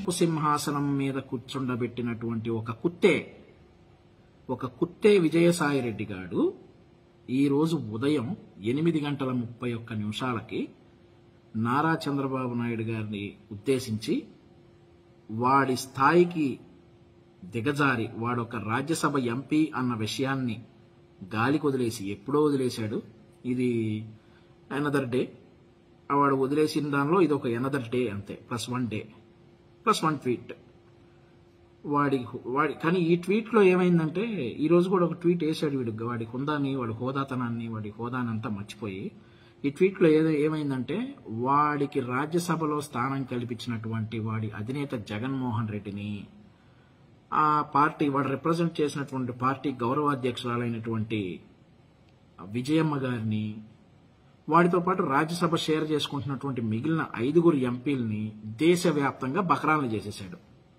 సింహాసనం మీద కూర్చుండబెట్టినటువంటి ఒక కుత్తే ఒక కుత్తే విజయసాయి రెడ్డి గారు ఈ రోజు ఉదయం ఎనిమిది గంటల ముప్పై ఒక్క నిమిషాలకి నారా చంద్రబాబు నాయుడు గారిని ఉద్దేశించి వాడి స్థాయికి దిగజారి వాడొక రాజ్యసభ ఎంపీ అన్న విషయాన్ని గాలికి వదిలేసి ఎప్పుడో వదిలేశాడు ఇది అనదర్ డే వాడు వదిలేసిన దానిలో ఇది ఒక ఎనదర్ డే అంతే plus one day plus one tweet వాడి వాడి కానీ ఈ ట్వీట్ లో ఏమైందంటే ఈ రోజు కూడా ఒక ట్వీట్ వేసాడు వీడు వాడి హుందాని వాడి హోదాతనాన్ని వాడి హోదాని అంతా మర్చిపోయి ఈ ట్వీట్ లో ఏదో ఏమైందంటే వాడికి రాజ్యసభలో స్థానం కల్పించినటువంటి వాడి అధినేత జగన్మోహన్ రెడ్డిని ఆ పార్టీ వాడు రిప్రజెంట్ చేసినటువంటి పార్టీ గౌరవాధ్యక్షురాలైనటువంటి విజయమ్మ గారిని వాడితో పాటు రాజ్యసభ షేర్ చేసుకుంటున్నటువంటి మిగిలిన ఐదుగురు ఎంపీలని దేశవ్యాప్తంగా బకరాలను చేసేశాడు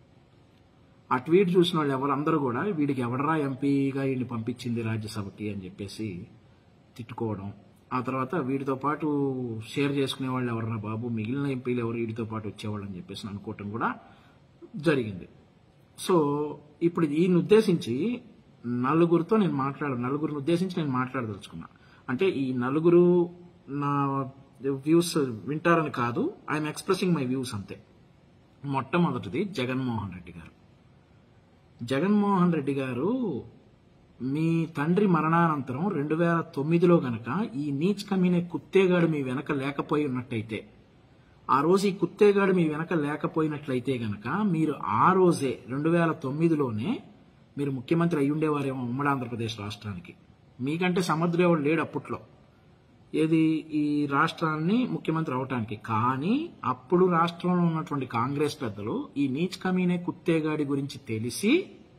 ఆ ట్వీట్ చూసిన వాళ్ళు ఎవరందరూ కూడా వీడికి ఎవడరా ఎంపీగా వీడిని పంపించింది రాజ్యసభకి అని చెప్పేసి తిట్టుకోవడం ఆ తర్వాత వీడితో పాటు షేర్ చేసుకునే వాళ్ళు ఎవరన్నా బాబు మిగిలిన ఎంపీలు ఎవరు వీడితో పాటు వచ్చేవాళ్ళు అని చెప్పేసి అనుకోవటం కూడా జరిగింది సో ఇప్పుడు ఈయన ఉద్దేశించి నలుగురితో నేను మాట్లాడ నలుగురిని ఉద్దేశించి నేను మాట్లాడదలుచుకున్నా అంటే ఈ నలుగురు నా వ్యూస్ వింటారని కాదు ఐఎమ్ ఎక్స్ప్రెసింగ్ మై వ్యూస్ అంతే మొట్టమొదటిది జగన్మోహన్ రెడ్డి గారు జగన్మోహన్ రెడ్డి గారు మీ తండ్రి మరణానంతరం రెండు వేల తొమ్మిదిలో గనక ఈ నీచ్ కమీనే కుత్తేగాడు మీ వెనక లేకపోయి ఉన్నట్టయితే ఆ రోజు ఈ కుత్తేగాడు మీ వెనక లేకపోయినట్లయితే గనక మీరు ఆ రోజే రెండు వేల తొమ్మిదిలోనే మీరు ముఖ్యమంత్రి అయ్యుండేవారేమో ఉమ్మడి ఆంధ్రప్రదేశ్ రాష్ట్రానికి మీకంటే సమర్థుడేవాడు లేడు అప్పట్లో ఏది ఈ రాష్ట్రాన్ని ముఖ్యమంత్రి అవటానికి కానీ అప్పుడు రాష్ట్రంలో ఉన్నటువంటి కాంగ్రెస్ పెద్దలు ఈ నీచ్ కమీనే కుత్తేగాడి గురించి తెలిసి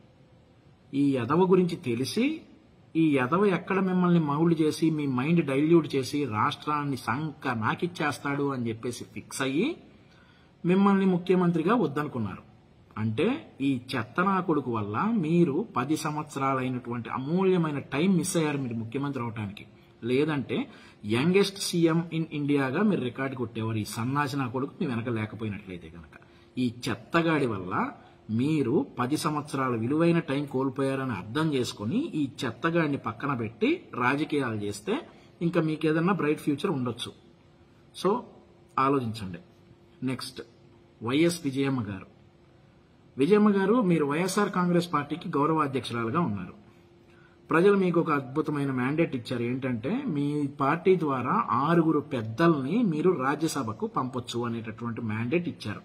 ఈ యదవ గురించి తెలిసి ఈ యదవ ఎక్కడ మిమ్మల్ని మౌల్డ్ చేసి మీ మైండ్ డైల్యూట్ చేసి రాష్ట్రాన్ని సంక నాకిచ్చేస్తాడు అని చెప్పేసి ఫిక్స్ అయ్యి మిమ్మల్ని ముఖ్యమంత్రిగా వద్దనుకున్నారు అంటే ఈ చెత్తనా కొడుకు వల్ల మీరు పది సంవత్సరాలైనటువంటి అమూల్యమైన టైం మిస్ అయ్యారు మీరు ముఖ్యమంత్రి అవడానికి లేదంటే యంగెస్ట్ సీఎం ఇన్ ఇండియాగా మీరు రికార్డు కొట్టేవారు ఈ సన్నాసి నా కొడుకు మీ వెనక లేకపోయినట్లయితే కనుక ఈ చెత్తగాడి వల్ల మీరు పది సంవత్సరాల విలువైన టైం కోల్పోయారని అర్థం చేసుకుని ఈ చెత్తగాడిని పక్కన పెట్టి రాజకీయాలు చేస్తే ఇంకా మీకు ఏదన్నా బ్రైట్ ఫ్యూచర్ ఉండొచ్చు సో ఆలోచించండి నెక్స్ట్ వైఎస్ విజయమ్మ గారు విజయమ్మ గారు మీరు వైఎస్ఆర్ కాంగ్రెస్ పార్టీకి గౌరవ అధ్యక్షురాలుగా ఉన్నారు ప్రజలు మీకు ఒక అద్భుతమైన మ్యాండేట్ ఇచ్చారు ఏంటంటే మీ పార్టీ ద్వారా ఆరుగురు పెద్దల్ని మీరు రాజ్యసభకు పంపొచ్చు అనేటటువంటి మ్యాండేట్ ఇచ్చారు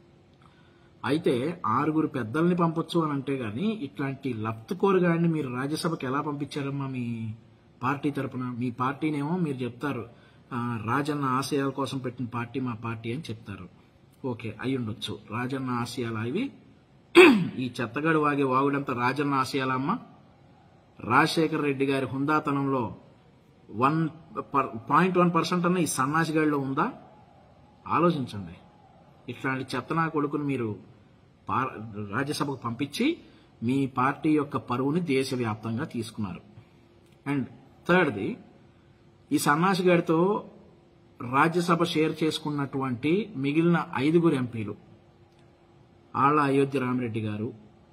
అయితే ఆరుగురు పెద్దల్ని పంపొచ్చు అని అంటే గాని ఇట్లాంటి లప్తకోరుగాడిని మీరు రాజ్యసభకి ఎలా పంపించారమ్మా మీ పార్టీ తరపున మీ పార్టీనేమో మీరు చెప్తారు ఆ, రాజన్న ఆశయాల కోసం పెట్టిన పార్టీ మా పార్టీ అని చెప్తారు ఓకే అయి ఉండొచ్చు రాజన్న ఆశయాలు అవి ఈ చెత్తగాడు వాగే వాగుడంతా రాజన్న ఆశయాలమ్మా రాజశేఖర రెడ్డి గారి హుందాతనంలో వన్ పాయింట్ వన్ పర్సెంట్ అన్న ఈ సన్నాసిగాడిలో ఉందా ఆలోచించండి ఇట్లాంటి చెత్తనా కొడుకుని మీరు పా- రాజ్యసభకు పంపించి మీ పార్టీ యొక్క పరువుని దేశవ్యాప్తంగా తీసుకున్నారు అండ్ థర్డ్ది ఈ సన్నాసిగాడితో రాజ్యసభ షేర్ చేసుకున్నటువంటి మిగిలిన ఐదుగురు ఎంపీలు ఆళ్ల అయోధ్య రామిరెడ్డి గారు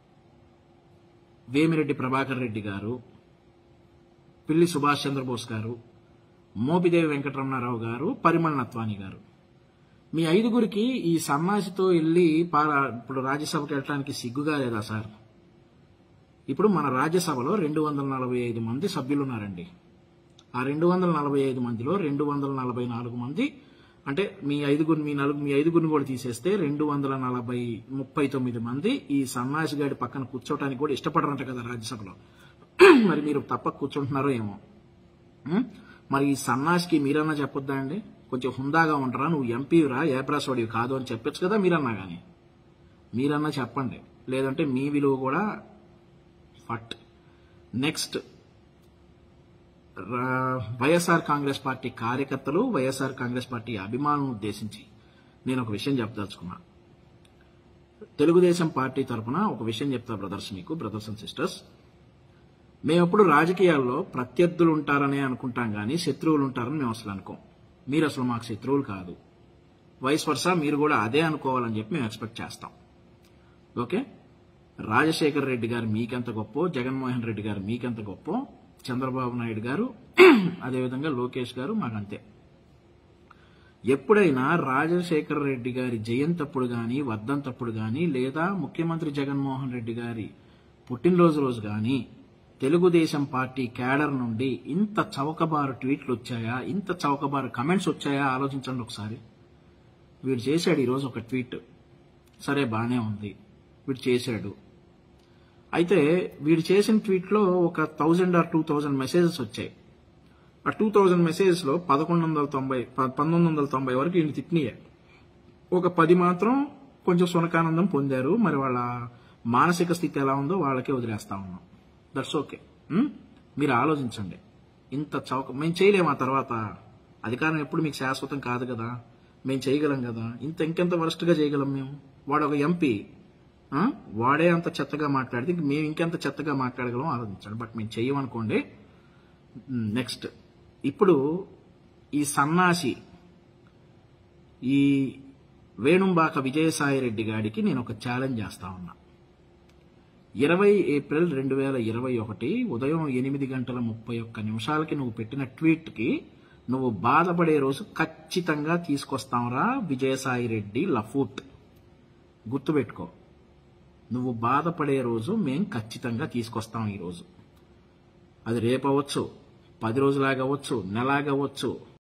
వేమిరెడ్డి ప్రభాకర్ రెడ్డి గారు పిల్లి సుభాష్ చంద్రబోస్ గారు మోపిదేవి వెంకటరమణారావు గారు పరిమళ నత్వాని గారు మీ ఐదుగురికి ఈ సన్నాసితో వెళ్ళి పా- ఇప్పుడు రాజ్యసభకి వెళ్ళడానికి సిగ్గుగా లేదా సార్ ఇప్పుడు మన రాజ్యసభలో రెండు వందల నలభై ఐదు మంది సభ్యులున్నారండి ఆ రెండు వందల నలభై ఐదు మందిలో రెండు వందల నలభై నాలుగు మంది అంటే మీ ఐదుగురు మీ నలుగు మీ ఐదుగురిని కూడా తీసేస్తే రెండు వందల నలభై ముప్పై తొమ్మిది మంది ఈ సన్నాసి గాడి పక్కన కూర్చోవడానికి కూడా ఇష్టపడరంట కదా రాజ్యసభలో మరి మీరు తప్ప కూర్చుంటున్నారో ఏమో ఉం? మరి ఈ సన్నాసికి మీరన్నా చెప్పొద్దా అండి కొంచెం హుందాగా ఉండరా నువ్వు ఎంపీరా ఏప్రాసోడివి కాదు అని చెప్పొచ్చు కదా మీరన్నా కానీ మీరన్నా చెప్పండి లేదంటే మీ విలువ కూడా ఫట్ నెక్స్ట్ రా- వైఎస్ఆర్ కాంగ్రెస్ పార్టీ కార్యకర్తలు వైఎస్ఆర్ కాంగ్రెస్ పార్టీ అభిమానులను ఉద్దేశించి నేను ఒక విషయం చెప్పదలుచుకున్నా తెలుగుదేశం పార్టీ తరఫున ఒక విషయం చెప్తా బ్రదర్స్ మీకు బ్రదర్స్ అండ్ సిస్టర్స్ మేము ఎప్పుడు రాజకీయాల్లో ప్రత్యర్థులు ఉంటారనే అనుకుంటాం కానీ శత్రువులు ఉంటారని మేము అసలు అనుకోం మీరు అసలు మాకు శత్రువులు కాదు వైస్ వర్సా మీరు కూడా అదే అనుకోవాలని చెప్పి మేము ఎక్స్పెక్ట్ చేస్తాం ఓకే రాజశేఖర్ రెడ్డి గారు మీకెంత గొప్ప జగన్మోహన్ రెడ్డి గారు మీకెంత గొప్ప చంద్రబాబు నాయుడు గారు అదేవిధంగా లోకేష్ గారు మాకంతే ఎప్పుడైనా రాజశేఖర రెడ్డి గారి జయంతప్పుడు గాని వర్ధంతప్పుడు గాని లేదా ముఖ్యమంత్రి జగన్మోహన్ రెడ్డి గారి పుట్టినరోజు రోజు గాని తెలుగుదేశం పార్టీ క్యాడర్ నుండి ఇంత చౌకబారు ట్వీట్లు వచ్చాయా ఇంత చౌకబారు కమెంట్స్ వచ్చాయా ఆలోచించండి ఒకసారి వీడు చేశాడు ఈరోజు ఒక ట్వీట్ సరే బానే ఉంది వీడు చేశాడు అయితే వీడు చేసిన ట్వీట్లో ఒక thousand or two thousand messages వచ్చాయి ఆ టూ థౌజండ్ మెసేజెస్ లో పదకొండు వందల తొంభై ప- పంతొమ్మిది వందల తొంభై వరకు ఈయన తిట్టినాయే ఒక పది మాత్రం కొంచెం సునకానందం పొందారు మరి వాళ్ళ మానసిక స్థితి ఎలా ఉందో వాళ్ళకే వదిలేస్తా ఉన్నాం దట్స్ ఓకే మీరు ఆలోచించండి ఇంత చౌక మేము చేయలేము ఆ తర్వాత అధికారం ఎప్పుడు మీకు శాశ్వతం కాదు కదా మేము చేయగలం కదా ఇంత ఇంకెంత వరస్ట్గా చేయగలం మేము వాడు ఒక ఎంపీ వాడే అంత చెత్తగా మాట్లాడితే ఇంక మేము ఇంకెంత చెత్తగా మాట్లాడగలం ఆలోచించండి బట్ మేము చెయ్యమనుకోండి నెక్స్ట్ ఇప్పుడు ఈ సన్నాసి ఈ వేణుంబాక విజయసాయి రెడ్డి గారికి నేను ఒక ఛాలెంజ్ చేస్తా ఉన్నా ఇరవై ఏప్రిల్ రెండు వేల ఇరవై ఒకటి ఉదయం ఎనిమిది గంటల ముప్పై ఒక్క నిమిషాలకి నువ్వు పెట్టిన ట్వీట్కి నువ్వు బాధపడే రోజు ఖచ్చితంగా తీసుకొస్తావురా విజయసాయి రెడ్డి లఫూట్ గుర్తుపెట్టుకో నువ్వు బాధపడే రోజు మేం ఖచ్చితంగా తీసుకొస్తాం ఈ రోజు అది రేపవచ్చు పది రోజులాగవచ్చు నెలాగవచ్చు